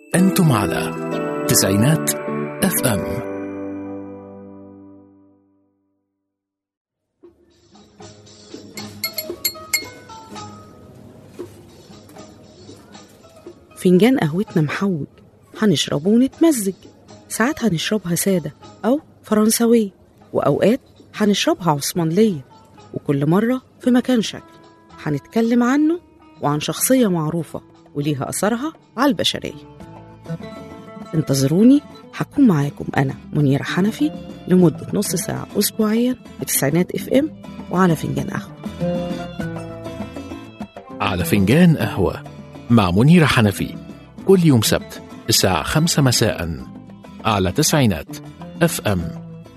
أنتم على تسعينات اف ام فنجان قهوتنا محوج هنشربه ونتمزج ساعات هنشربها سادة أو فرنساوية وأوقات هنشربها عثمانلية وكل مرة في مكان شكل هنتكلم عنه وعن شخصية معروفة وليها أثرها على البشرية انتظروني هكون معاكم أنا منيرة حنفي لمدة نص ساعة أسبوعيا بتسعينات اف ام وعلى فنجان قهوة على فنجان قهوة مع منيرة حنفي كل يوم سبت الساعة خمسة مساء على تسعينات اف ام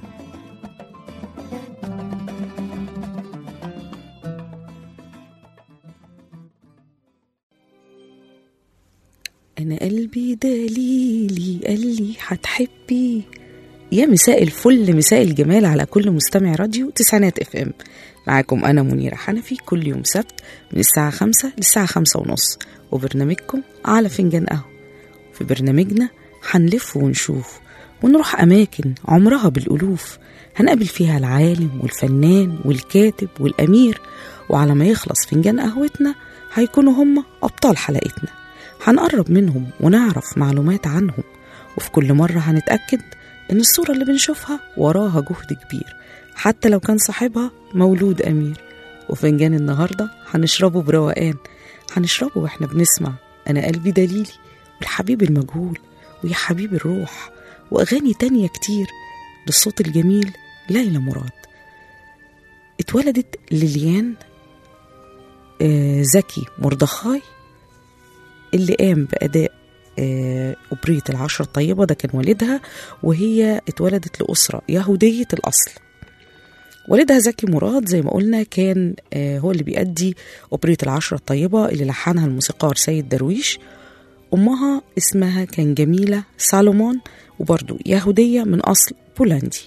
أنا قلبي دليلي قال لي هتحبي يا مساء الفل مساء الجمال على كل مستمع راديو تسعينات اف ام معاكم أنا منيرة حنفي كل يوم سبت من الساعة خمسة للساعة خمسة ونص وبرنامجكم على فنجان قهوة في برنامجنا هنلف ونشوف ونروح أماكن عمرها بالألوف هنقابل فيها العالم والفنان والكاتب والأمير وعلى ما يخلص فنجان قهوتنا هيكونوا هم أبطال حلقتنا هنقرب منهم ونعرف معلومات عنهم وفي كل مرة هنتأكد إن الصورة اللي بنشوفها وراها جهد كبير حتى لو كان صاحبها مولود أمير وفنجان النهاردة هنشربه بروقان هنشربه واحنا بنسمع أنا قلبي دليلي والحبيب المجهول ويا حبيب الروح وأغاني تانية كتير للصوت الجميل ليلى مراد اتولدت ليليان آه، زكي مردخاي اللي قام بأداء آه، أوبرية العشرة الطيبة ده كان والدها وهي اتولدت لأسرة يهودية الأصل والدها زكي مراد زي ما قلنا كان آه، هو اللي بيأدي أوبرية العشرة الطيبة اللي لحنها الموسيقار سيد درويش أمها اسمها كان جميلة سالومون وبرضو يهودية من أصل بولندي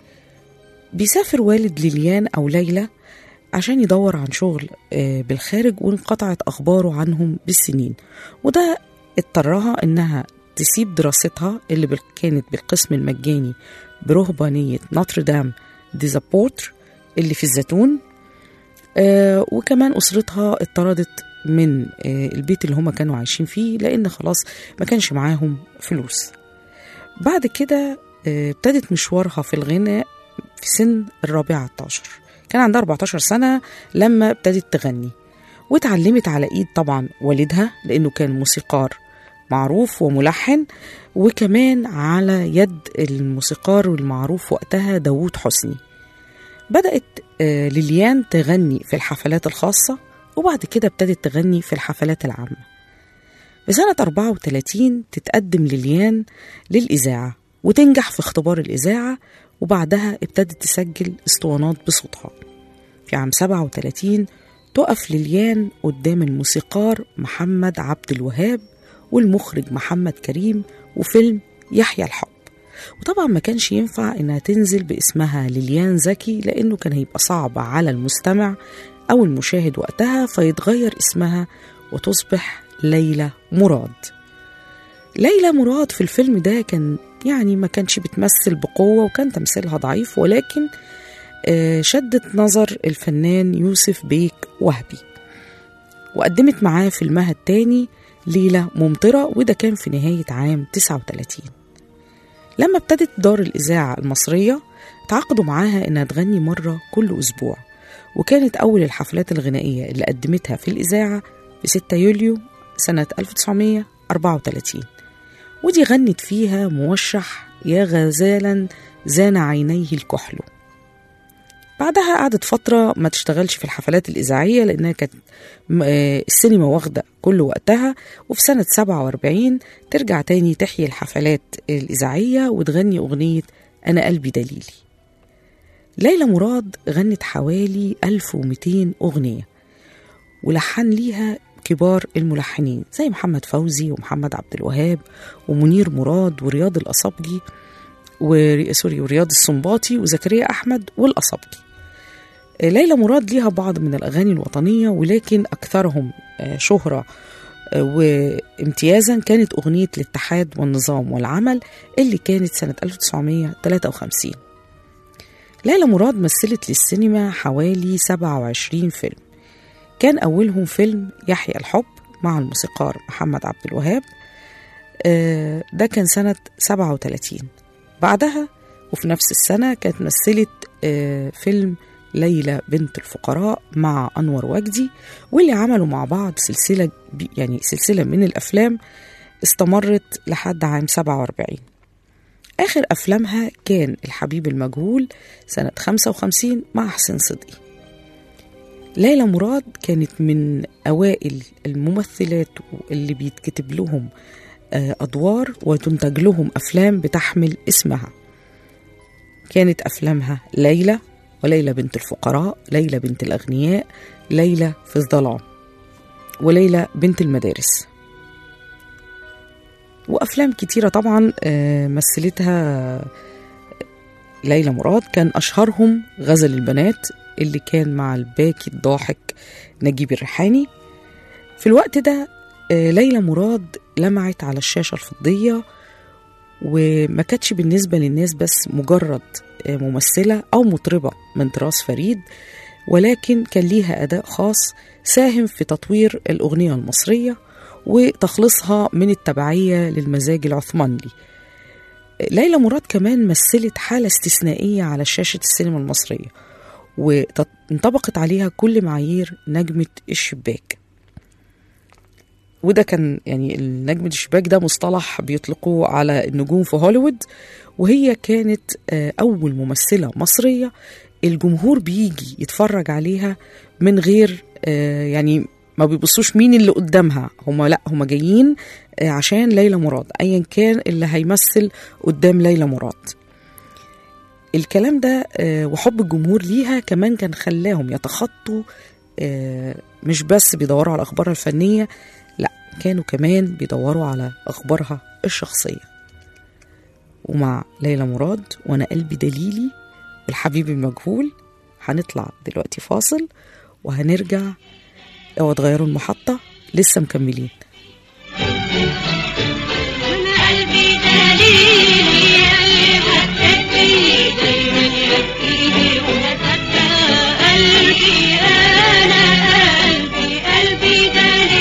بيسافر والد ليليان أو ليلى عشان يدور عن شغل آه، بالخارج وانقطعت أخباره عنهم بالسنين وده اضطرها إنها تسيب دراستها اللي بال- كانت بالقسم المجاني برهبانية نوتردام ديزابورتر اللي في الزيتون آه وكمان أسرتها اضطردت من آه البيت اللي هما كانوا عايشين فيه لأن خلاص ما كانش معاهم فلوس بعد كده آه، ابتدت مشوارها في الغناء في سن الرابعة عشر كان عندها 14 سنة لما ابتدت تغني واتعلمت على ايد طبعا والدها لانه كان موسيقار معروف وملحن وكمان على يد الموسيقار المعروف وقتها داوود حسني بدأت آه، ليليان تغني في الحفلات الخاصة وبعد كده ابتدت تغني في الحفلات العامة في سنة 34 تتقدم ليليان للإذاعة وتنجح في اختبار الإذاعة وبعدها ابتدت تسجل اسطوانات بصوتها في عام 37 تقف ليليان قدام الموسيقار محمد عبد الوهاب والمخرج محمد كريم وفيلم يحيى الحب وطبعا ما كانش ينفع انها تنزل باسمها ليليان زكي لانه كان هيبقى صعب على المستمع او المشاهد وقتها فيتغير اسمها وتصبح ليلى مراد ليلى مراد في الفيلم ده كان يعني ما كانش بتمثل بقوة وكان تمثيلها ضعيف ولكن آه، شدت نظر الفنان يوسف بيك وهبي وقدمت معاه فيلمها التاني ليلة ممطرة وده كان في نهاية عام 39 لما ابتدت دار الإذاعة المصرية تعاقدوا معاها إنها تغني مرة كل أسبوع وكانت أول الحفلات الغنائية اللي قدمتها في الإذاعة في 6 يوليو سنة 1934 ودي غنت فيها موشح يا غزالا زان عينيه الكحل بعدها قعدت فترة ما تشتغلش في الحفلات الإذاعية لأنها كانت م- آه، السينما واخدة كل وقتها وفي سنة 47 ترجع تاني تحيي الحفلات الإذاعية وتغني أغنية أنا قلبي دليلي ليلى مراد غنت حوالي 1200 أغنية ولحن ليها كبار الملحنين زي محمد فوزي ومحمد عبد الوهاب ومنير مراد ورياض الأصابجي و- سوري ورياض السنباطي وزكريا أحمد والأصابجي ليلى مراد ليها بعض من الأغاني الوطنية ولكن أكثرهم آه، شهرة آه، وامتيازا كانت أغنية الاتحاد والنظام والعمل اللي كانت سنة 1953 ليلى مراد مثلت للسينما حوالي 27 فيلم كان أولهم فيلم يحيى الحب مع الموسيقار محمد عبد الوهاب آه، ده كان سنة 37 بعدها وفي نفس السنة كانت مثلت آه، فيلم ليلى بنت الفقراء مع أنور وجدي واللي عملوا مع بعض سلسلة بي- يعني سلسلة من الأفلام استمرت لحد عام 47 آخر أفلامها كان الحبيب المجهول سنة 55 مع حسين صدقي ليلى مراد كانت من أوائل الممثلات اللي بيتكتب لهم آه، أدوار وتنتج لهم أفلام بتحمل اسمها كانت أفلامها ليلى وليلى بنت الفقراء ليلى بنت الأغنياء ليلى في الظلام وليلى بنت المدارس وأفلام كتيرة طبعا آه، مثلتها ليلى مراد كان أشهرهم غزل البنات اللي كان مع الباكي الضاحك نجيب الريحاني في الوقت ده آه، ليلى مراد لمعت على الشاشة الفضية وما كانتش بالنسبة للناس بس مجرد آه، ممثلة أو مطربة من طراز فريد ولكن كان ليها أداء خاص ساهم في تطوير الأغنية المصرية وتخليصها من التبعية للمزاج العثماني ليلى مراد كمان مثلت حالة استثنائية على شاشة السينما المصرية وانطبقت عليها كل معايير نجمة الشباك وده كان يعني نجمة الشباك ده مصطلح بيطلقوه على النجوم في هوليوود وهي كانت آه، أول ممثلة مصرية الجمهور بيجي يتفرج عليها من غير آه، يعني ما بيبصوش مين اللي قدامها هما لا هما جايين آه، عشان ليلى مراد ايا كان اللي هيمثل قدام ليلى مراد الكلام ده آه، وحب الجمهور ليها كمان كان خلاهم يتخطوا آه، مش بس بيدوروا على اخبارها الفنيه لا كانوا كمان بيدوروا على اخبارها الشخصيه ومع ليلى مراد وانا قلبي دليلي الحبيب المجهول هنطلع دلوقتي فاصل وهنرجع اوعوا تغيروا المحطه لسه مكملين أنا قلبي دليلي اللي بتحبني دايما يبكيني ويتبكى قلبي أنا قلبي قلبي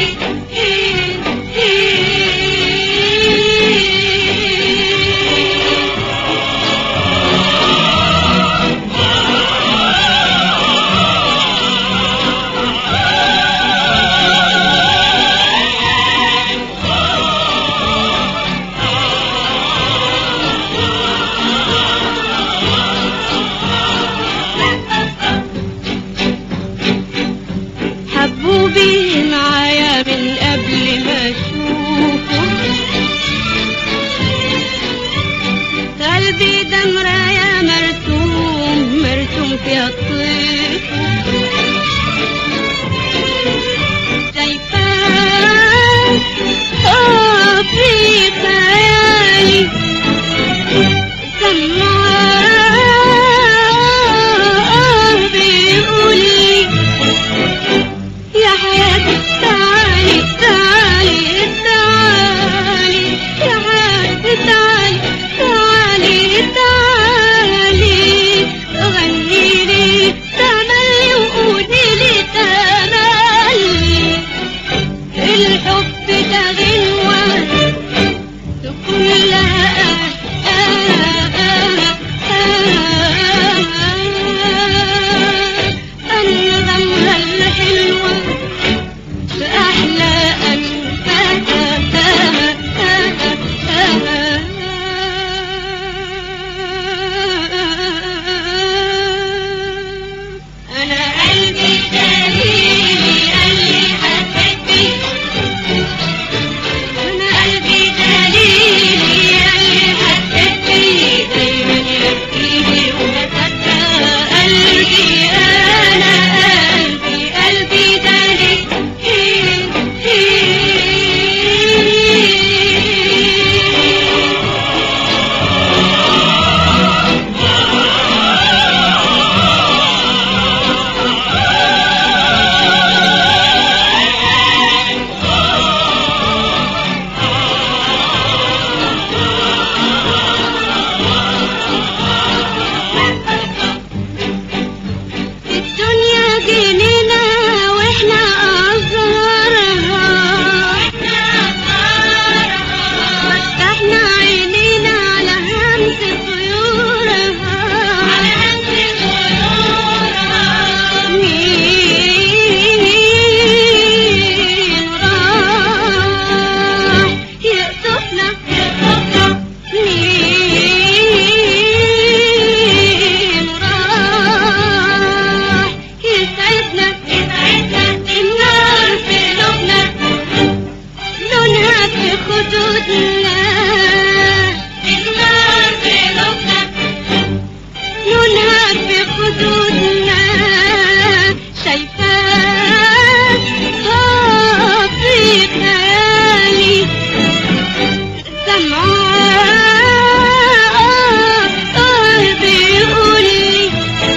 دليلي خدودنا النار في قلوبنا لونها في خدودنا شايفاه آه في خيالي سمعاه آه بيقول لي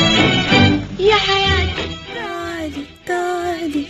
يا حياتي تعالي تعالي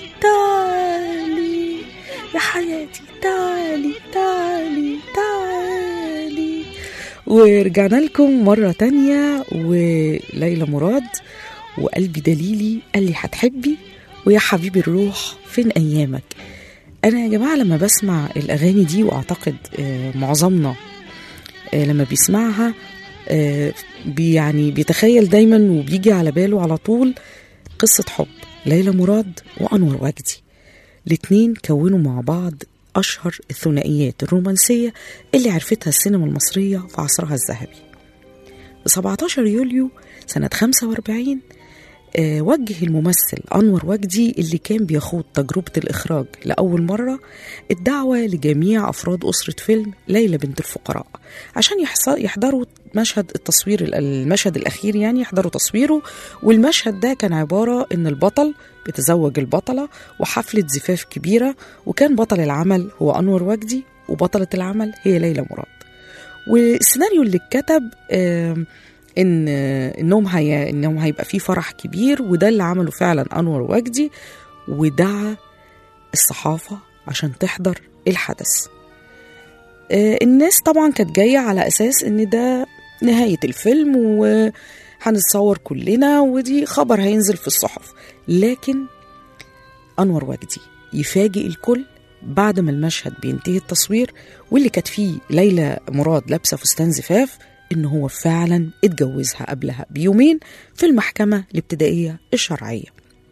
تعالي يا حياتي تعالي تعالي تعالي ورجعنا لكم مرة تانية وليلى مراد وقلبي دليلي قال لي هتحبي ويا حبيبي الروح فين أيامك أنا يا جماعة لما بسمع الأغاني دي وأعتقد آه، معظمنا آه، لما بيسمعها آه، بي يعني بيتخيل دايما وبيجي على باله على طول قصة حب ليلى مراد وأنور وجدي الاتنين كونوا مع بعض أشهر الثنائيات الرومانسية اللي عرفتها السينما المصرية في عصرها الذهبي ب 17 يوليو سنة 45 آه، وجه الممثل أنور وجدي اللي كان بيخوض تجربة الإخراج لأول مرة الدعوة لجميع أفراد أسرة فيلم ليلى بنت الفقراء عشان يحص- يحضروا مشهد التصوير ال- المشهد الأخير يعني يحضروا تصويره والمشهد ده كان عبارة إن البطل بيتزوج البطلة وحفلة زفاف كبيرة وكان بطل العمل هو أنور وجدي وبطلة العمل هي ليلى مراد والسيناريو اللي اتكتب آم، ان انهم هي انهم هيبقى فيه فرح كبير وده اللي عمله فعلا انور وجدي ودعا الصحافه عشان تحضر الحدث آه، الناس طبعا كانت جايه على اساس ان ده نهايه الفيلم وهنتصور كلنا ودي خبر هينزل في الصحف لكن انور وجدي يفاجئ الكل بعد ما المشهد بينتهي التصوير واللي كانت فيه ليلى مراد لابسه فستان زفاف ان هو فعلا اتجوزها قبلها بيومين في المحكمه الابتدائيه الشرعيه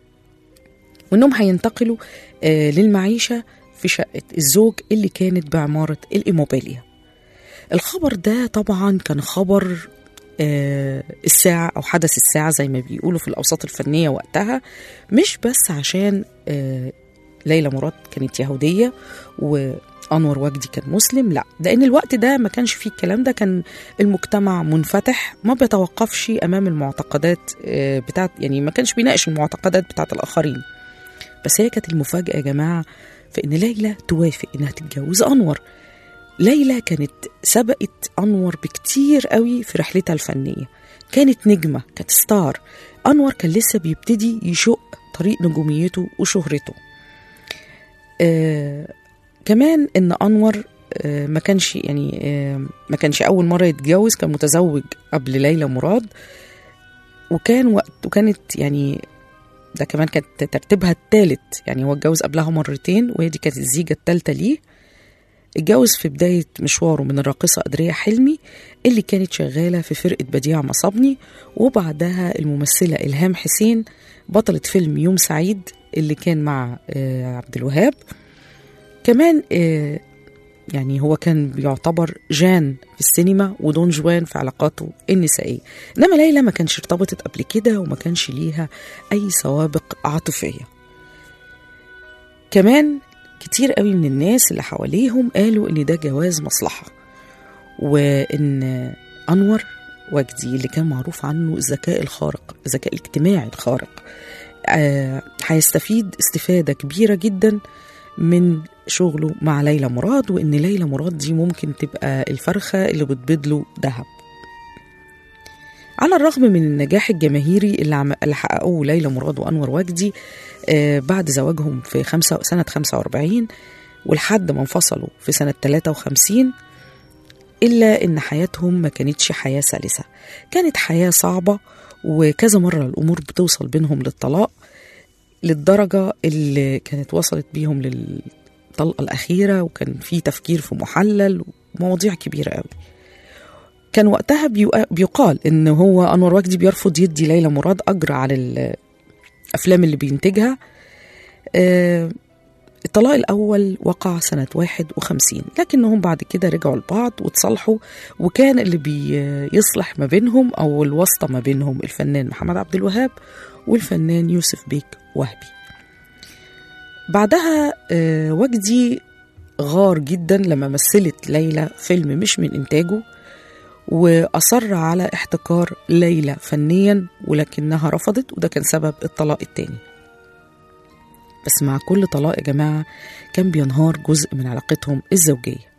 وانهم هينتقلوا آه للمعيشه في شقه الزوج اللي كانت بعماره الايموبيليا الخبر ده طبعا كان خبر آه الساعة أو حدث الساعة زي ما بيقولوا في الأوساط الفنية وقتها مش بس عشان آه ليلى مراد كانت يهودية وأنور وجدي كان مسلم لا لأن الوقت ده ما كانش فيه الكلام ده كان المجتمع منفتح ما بيتوقفش أمام المعتقدات آه، بتاعت يعني ما كانش بيناقش المعتقدات بتاعت الآخرين بس هي كانت المفاجأة يا جماعة في إن ليلى توافق إنها تتجوز أنور ليلى كانت سبقت أنور بكتير قوي في رحلتها الفنية كانت نجمة كانت ستار أنور كان لسه بيبتدي يشق طريق نجوميته وشهرته آه كمان ان انور آه ما كانش يعني آه ما كانش اول مره يتجوز كان متزوج قبل ليلى مراد وكان وقت وكانت يعني ده كمان كانت ترتيبها الثالث يعني هو اتجوز قبلها مرتين وهي دي كانت الزيجه الثالثه ليه اتجوز في بداية مشواره من الراقصة قدرية حلمي اللي كانت شغالة في فرقة بديع مصابني وبعدها الممثلة إلهام حسين بطلة فيلم يوم سعيد اللي كان مع آه، عبد الوهاب كمان آه، يعني هو كان بيعتبر جان في السينما ودون جوان في علاقاته النسائية إنما ليلى ما كانش ارتبطت قبل كده وما كانش ليها أي سوابق عاطفية كمان كتير قوي من الناس اللي حواليهم قالوا إن ده جواز مصلحة وإن أنور وجدي اللي كان معروف عنه الذكاء الخارق الذكاء الاجتماعي الخارق آه، هيستفيد استفادة كبيرة جدا من شغله مع ليلى مراد وإن ليلى مراد دي ممكن تبقى الفرخة اللي بتبيض له ذهب على الرغم من النجاح الجماهيري اللي, عم... اللي حققوه ليلى مراد وأنور وجدي آه بعد زواجهم في خمسة سنة 45 ولحد ما انفصلوا في سنة 53 إلا إن حياتهم ما كانتش حياة سلسة كانت حياة صعبة وكذا مرة الأمور بتوصل بينهم للطلاق للدرجة اللي كانت وصلت بيهم للطلقة الأخيرة وكان في تفكير في محلل ومواضيع كبيرة قوي كان وقتها بيق- بيقال إن هو أنور وجدي بيرفض يدي ليلى مراد أجر على الأفلام اللي بينتجها آه، الطلاق الأول وقع سنة 51 لكنهم بعد كده رجعوا لبعض وتصالحوا وكان اللي بيصلح ما بينهم أو الواسطة ما بينهم الفنان محمد عبد الوهاب والفنان يوسف بيك وهبي بعدها آه، وجدي غار جدا لما مثلت ليلى فيلم مش من إنتاجه وأصر على احتكار ليلى فنيا ولكنها رفضت وده كان سبب الطلاق التاني بس مع كل طلاق يا جماعة كان بينهار جزء من علاقتهم الزوجية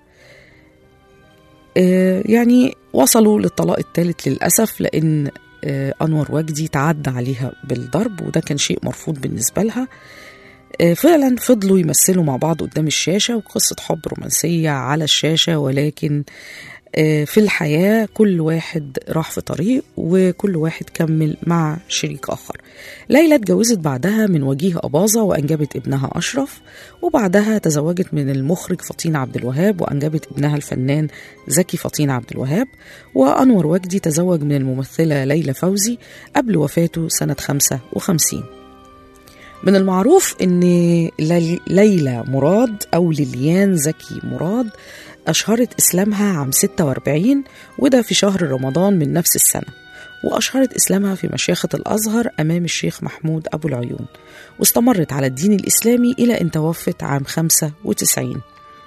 آه، يعني وصلوا للطلاق الثالث للأسف لأن آه، أنور وجدي تعدى عليها بالضرب وده كان شيء مرفوض بالنسبة لها آه، فعلا فضلوا يمثلوا مع بعض قدام الشاشة وقصة حب رومانسية على الشاشة ولكن آه، في الحياة كل واحد راح في طريق وكل واحد كمل مع شريك آخر ليلى اتجوزت بعدها من وجيه أباظة وأنجبت ابنها أشرف وبعدها تزوجت من المخرج فطين عبد الوهاب وأنجبت ابنها الفنان زكي فطين عبد الوهاب وأنور وجدي تزوج من الممثلة ليلى فوزي قبل وفاته سنة 55 من المعروف ان لي- ليلى مراد او ليليان زكي مراد اشهرت اسلامها عام 46 وده في شهر رمضان من نفس السنه واشهرت اسلامها في مشيخه الازهر امام الشيخ محمود ابو العيون واستمرت على الدين الاسلامي الى ان توفت عام 95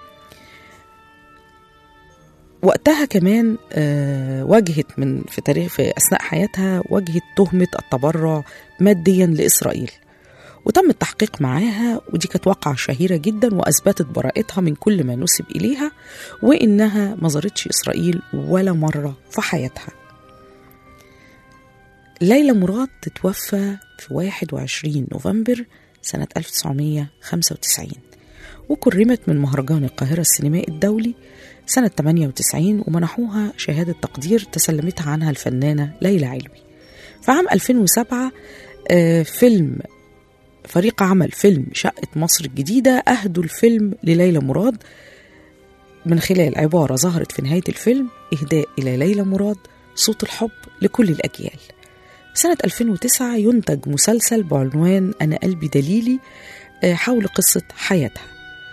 وقتها كمان آه، واجهت من في تاريخ في اثناء حياتها واجهت تهمه التبرع ماديا لاسرائيل وتم التحقيق معاها ودي كانت واقعة شهيرة جدا وأثبتت براءتها من كل ما نسب إليها وإنها ما زارتش إسرائيل ولا مرة في حياتها ليلى مراد تتوفى في 21 نوفمبر سنة 1995 وكرمت من مهرجان القاهرة السينمائي الدولي سنة 98 ومنحوها شهادة تقدير تسلمتها عنها الفنانة ليلى علوي في عام 2007 آه، فيلم فريق عمل فيلم شقة مصر الجديدة أهدوا الفيلم لليلى مراد من خلال عبارة ظهرت في نهاية الفيلم إهداء إلى ليلى مراد صوت الحب لكل الأجيال سنة 2009 ينتج مسلسل بعنوان أنا قلبي دليلي آه، حول قصة حياتها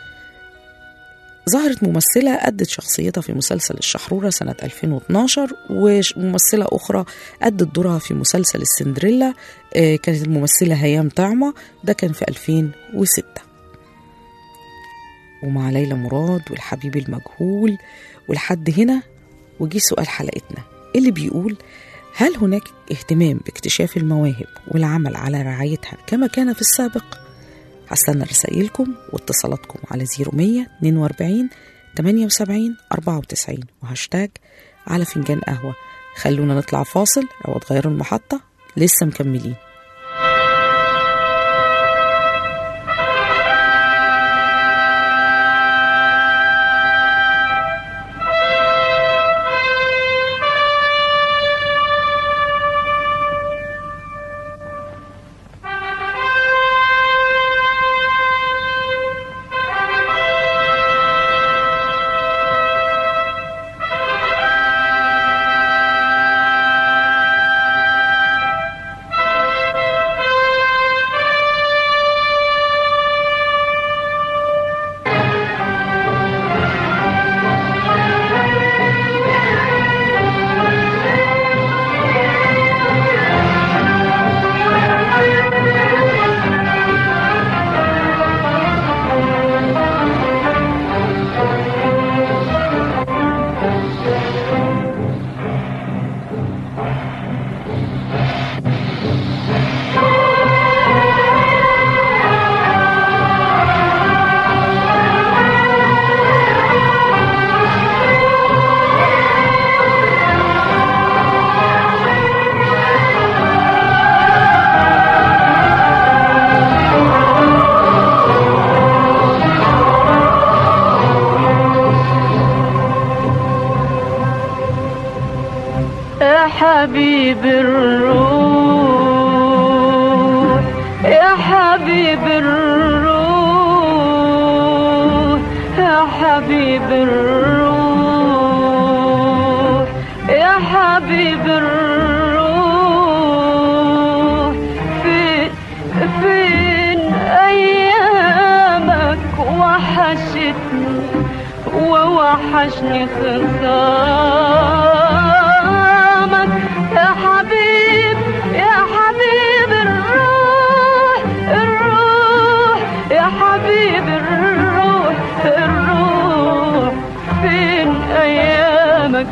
ظهرت ممثلة أدت شخصيتها في مسلسل الشحرورة سنة 2012 وممثلة أخرى أدت دورها في مسلسل السندريلا آه، كانت الممثلة هيام طعمة ده كان في 2006 ومع ليلى مراد والحبيب المجهول ولحد هنا وجي سؤال حلقتنا اللي بيقول هل هناك اهتمام باكتشاف المواهب والعمل على رعايتها كما كان في السابق؟ هستنى رسائلكم واتصالاتكم على 0100 42 78 94 وهاشتاج على فنجان قهوة خلونا نطلع فاصل أو تغيروا المحطة لسه مكملين يا حبيب الروح يا حبيب الروح يا حبيب الروح يا حبيب الروح فين فين ايامك وحشتني ووحشني خصامك يا حبيب يا حبيب الروح الروح يا حبيب الروح الروح أيامك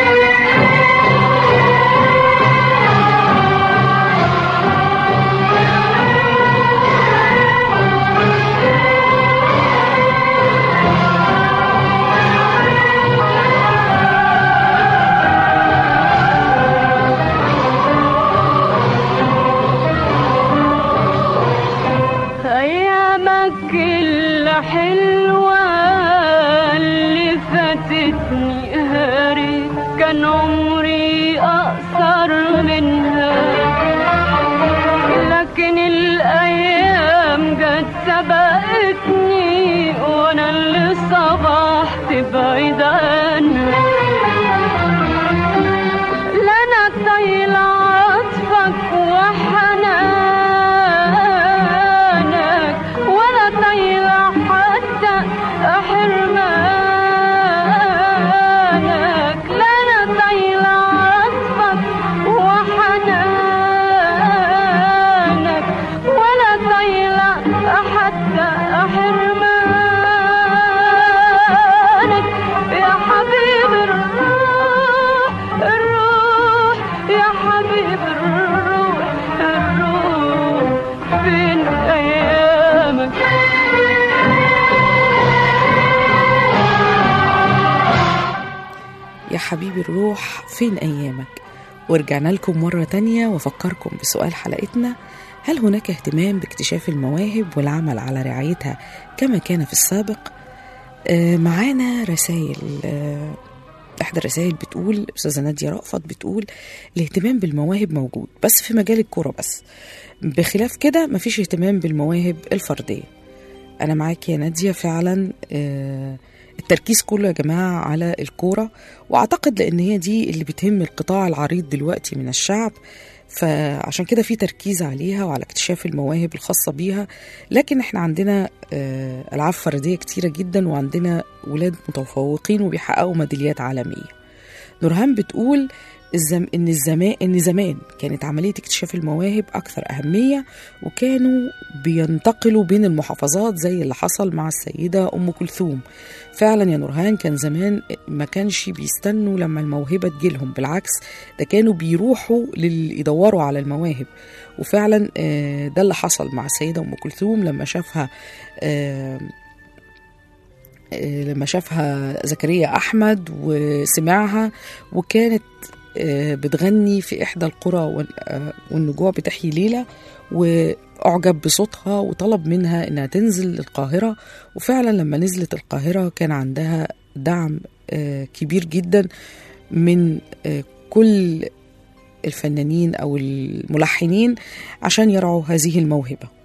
أيامك الحلوة اللي فاتتني هاري كان عمري أقصر منها لكن الأيام جت سبقتني وأنا اللي صبحت بعيد عنها لا انا طايله عطفك وحنانك ولا طايله حتى حرمانك لا انا طايله عطفك وحنانك ولا طايله حتى حرمانك يا حبيب الروح الروح يا حبيب الروح الروح فين ايامك يا حبيبي الروح فين أيامك ورجعنا لكم مرة تانية وأفكركم بسؤال حلقتنا هل هناك اهتمام باكتشاف المواهب والعمل على رعايتها كما كان في السابق آه معانا رسائل آه إحدى الرسائل بتقول أستاذة نادية رأفت بتقول الاهتمام بالمواهب موجود بس في مجال الكورة بس بخلاف كده مفيش اهتمام بالمواهب الفردية أنا معاك يا نادية فعلا آه التركيز كله يا جماعة على الكورة وأعتقد لأن هي دي اللي بتهم القطاع العريض دلوقتي من الشعب فعشان كده في تركيز عليها وعلى اكتشاف المواهب الخاصة بيها لكن احنا عندنا آه، ألعاب فردية كتيرة جدا وعندنا ولاد متفوقين وبيحققوا ميداليات عالمية نورهان بتقول الزم... ان الزمان ان زمان كانت عمليه اكتشاف المواهب اكثر اهميه وكانوا بينتقلوا بين المحافظات زي اللي حصل مع السيده ام كلثوم فعلا يا نورهان كان زمان ما كانش بيستنوا لما الموهبه تجيلهم بالعكس ده كانوا بيروحوا لل- يدوروا على المواهب وفعلا آه، ده اللي حصل مع السيده ام كلثوم لما شافها آه، آه، لما شافها زكريا احمد وسمعها وكانت آه، بتغني في احدى القرى وال- آه، والنجوع بتحيي ليله واعجب بصوتها وطلب منها انها تنزل القاهره وفعلا لما نزلت القاهره كان عندها دعم آه، كبير جدا من آه، كل الفنانين او الملحنين عشان يرعوا هذه الموهبه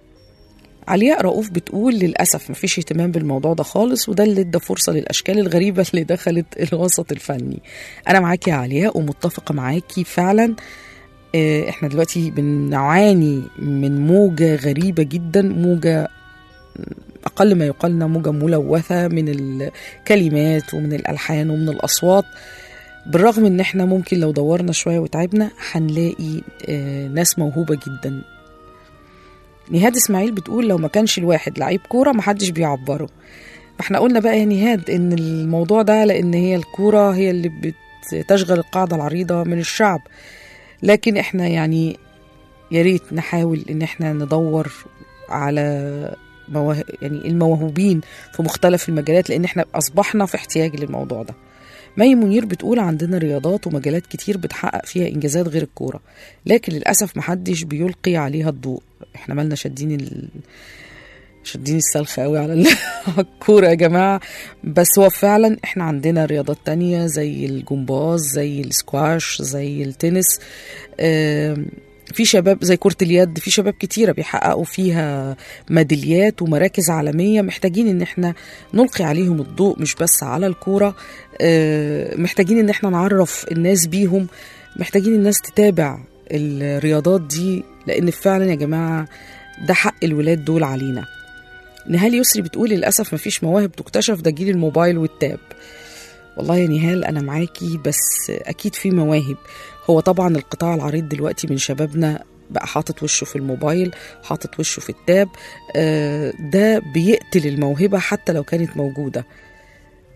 علياء رؤوف بتقول للأسف مفيش اهتمام بالموضوع ده خالص وده اللي ادى فرصة للأشكال الغريبة اللي دخلت الوسط الفني أنا معاكي يا علياء ومتفقة معاكي فعلا آه، احنا دلوقتي بنعاني من موجة غريبة جدا موجة أقل ما يقالنا موجة ملوثة من الكلمات ومن الألحان ومن الأصوات بالرغم ان احنا ممكن لو دورنا شوية وتعبنا هنلاقي آه، ناس موهوبة جدا نهاد اسماعيل بتقول لو ما كانش الواحد لعيب كوره محدش بيعبره فاحنا قلنا بقى يا نهاد ان الموضوع ده لان هي الكوره هي اللي بتشغل القاعده العريضه من الشعب لكن احنا يعني يا ريت نحاول ان احنا ندور على مواه... يعني الموهوبين في مختلف المجالات لان احنا اصبحنا في احتياج للموضوع ده مي منير بتقول عندنا رياضات ومجالات كتير بتحقق فيها انجازات غير الكوره لكن للاسف محدش بيلقي عليها الضوء احنا مالنا شادين ال... شادين السلخ قوي على ال- على الكوره يا جماعه بس هو فعلا احنا عندنا رياضات تانية زي الجمباز زي السكواش زي التنس آم، في شباب زي كرة اليد في شباب كتيرة بيحققوا فيها ميداليات ومراكز عالمية محتاجين ان احنا نلقي عليهم الضوء مش بس على الكورة آه، محتاجين ان احنا نعرف الناس بيهم محتاجين الناس تتابع الرياضات دي لان فعلا يا جماعة ده حق الولاد دول علينا نهال يسري بتقول للأسف مفيش مواهب تكتشف ده جيل الموبايل والتاب والله يا نهال أنا معاكي بس أكيد في مواهب هو طبعا القطاع العريض دلوقتي من شبابنا بقى حاطط وشه في الموبايل حاطط وشه في التاب آه، ده بيقتل الموهبة حتى لو كانت موجودة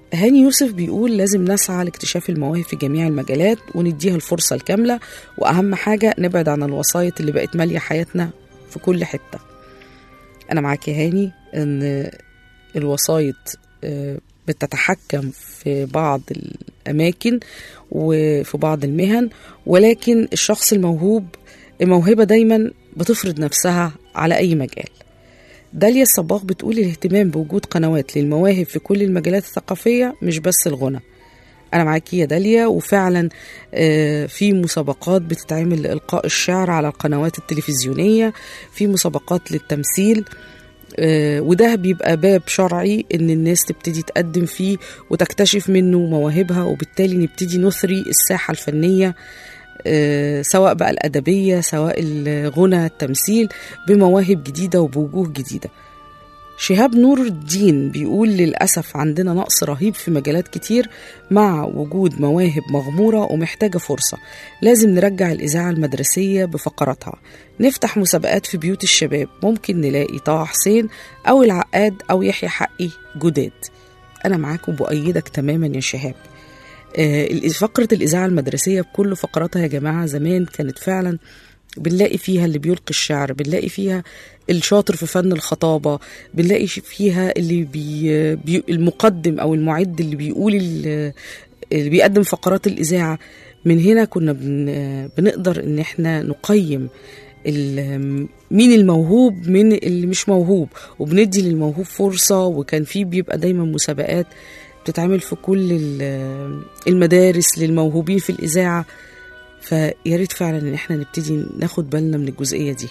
هاني يوسف بيقول لازم نسعى لاكتشاف المواهب في جميع المجالات ونديها الفرصة الكاملة وأهم حاجة نبعد عن الوسائط اللي بقت مالية حياتنا في كل حتة أنا معاك يا هاني إن الوسائط آه، بتتحكم في بعض الأماكن وفي بعض المهن ولكن الشخص الموهوب الموهبة دايما بتفرض نفسها على أي مجال داليا الصباغ بتقول الاهتمام بوجود قنوات للمواهب في كل المجالات الثقافية مش بس الغنى أنا معاكي يا داليا وفعلا آه، في مسابقات بتتعمل لإلقاء الشعر على القنوات التلفزيونية في مسابقات للتمثيل آه، وده بيبقى باب شرعي ان الناس تبتدي تقدم فيه وتكتشف منه مواهبها وبالتالي نبتدي نثري الساحة الفنية آه، سواء بقى الأدبية سواء الغنى التمثيل بمواهب جديدة وبوجوه جديدة شهاب نور الدين بيقول للأسف عندنا نقص رهيب في مجالات كتير مع وجود مواهب مغمورة ومحتاجة فرصة لازم نرجع الإذاعة المدرسية بفقراتها نفتح مسابقات في بيوت الشباب ممكن نلاقي طه حسين أو العقاد أو يحيى حقي جداد أنا معاكم بؤيدك تماما يا شهاب آه، فقرة الإذاعة المدرسية بكل فقراتها يا جماعة زمان كانت فعلا بنلاقي فيها اللي بيلقي الشعر بنلاقي فيها الشاطر في فن الخطابة بنلاقي ش- فيها اللي بي بي المقدم أو المعد اللي بيقول ال- اللي بيقدم فقرات الإذاعة من هنا كنا بن بنقدر إن احنا نقيم ال- مين الموهوب من اللي مش موهوب وبندي للموهوب فرصة وكان في بيبقى دايما مسابقات بتتعمل في كل ال- المدارس للموهوبين في الإذاعة فيا ريت فعلا ان احنا نبتدي ناخد بالنا من الجزئيه دي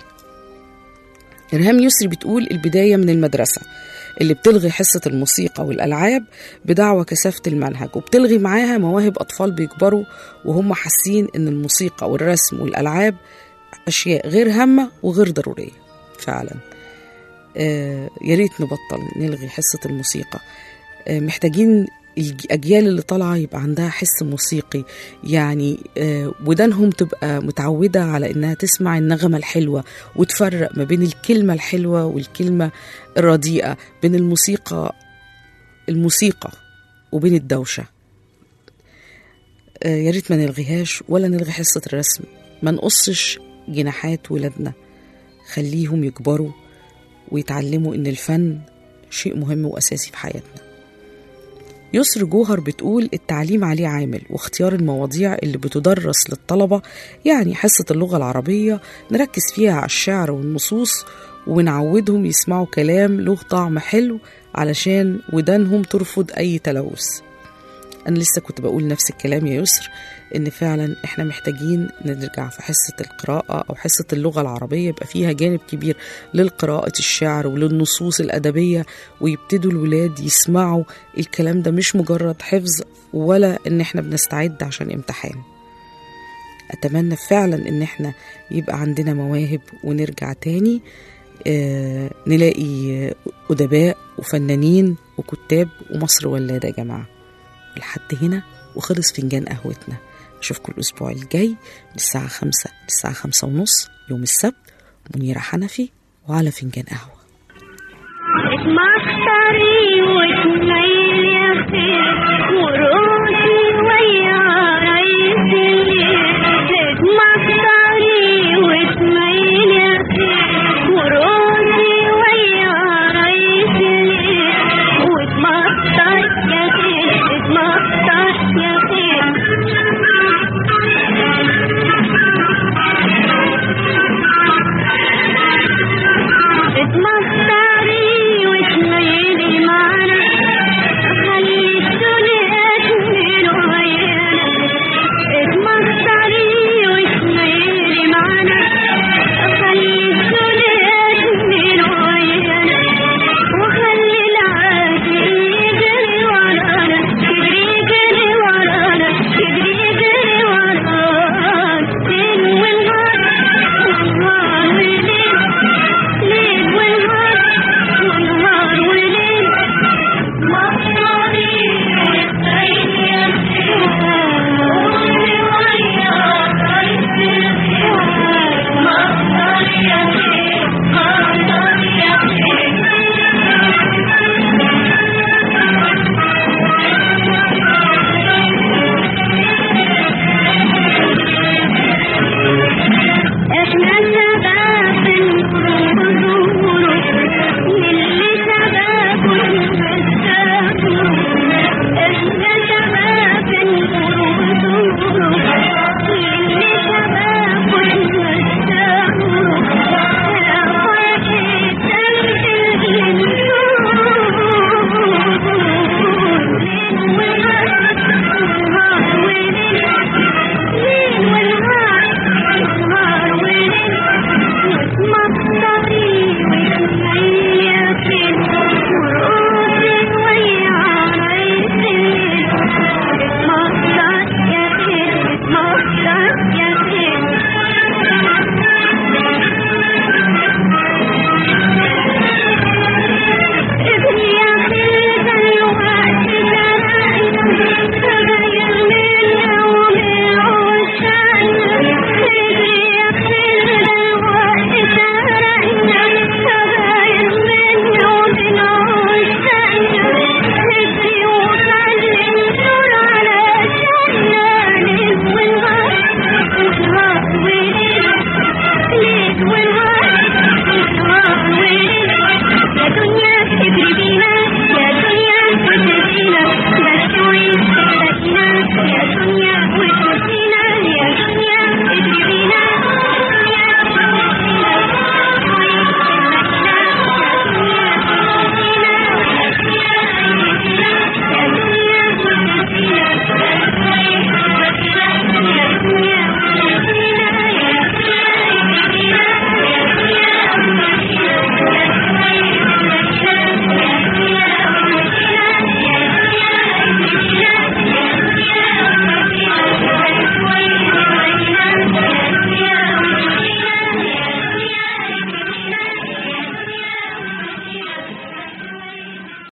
إرهام يسري بتقول البداية من المدرسة اللي بتلغي حصة الموسيقى والألعاب بدعوى كثافة المنهج وبتلغي معاها مواهب أطفال بيكبروا وهم حاسين إن الموسيقى والرسم والألعاب أشياء غير هامة وغير ضرورية فعلا آه يا ريت نبطل نلغي حصة الموسيقى آه محتاجين الأجيال اللي طالعة يبقى عندها حس موسيقي يعني آه، ودانهم تبقى متعودة على إنها تسمع النغمة الحلوة وتفرق ما بين الكلمة الحلوة والكلمة الرديئة بين الموسيقى الموسيقى وبين الدوشة آه، يا ريت ما نلغيهاش ولا نلغي حصة الرسم ما نقصش جناحات ولادنا خليهم يكبروا ويتعلموا إن الفن شيء مهم وأساسي في حياتنا يسر جوهر بتقول التعليم عليه عامل واختيار المواضيع اللي بتدرس للطلبة يعني حصة اللغة العربية نركز فيها على الشعر والنصوص ونعودهم يسمعوا كلام له طعم حلو علشان ودانهم ترفض أي تلوث أنا لسه كنت بقول نفس الكلام يا يسر إن فعلا إحنا محتاجين نرجع في حصة القراءة أو حصة اللغة العربية يبقى فيها جانب كبير للقراءة الشعر وللنصوص الأدبية ويبتدوا الولاد يسمعوا الكلام ده مش مجرد حفظ ولا إن إحنا بنستعد عشان امتحان أتمنى فعلا إن إحنا يبقى عندنا مواهب ونرجع تاني آه نلاقي أدباء وفنانين وكتاب ومصر ولادة يا جماعة لحد هنا وخلص فنجان قهوتنا أشوفكم الأسبوع الجاي من الساعة خمسة للساعة خمسة ونص يوم السبت منيرة حنفي وعلى فنجان قهوة اتمخطري وتنيل يا خير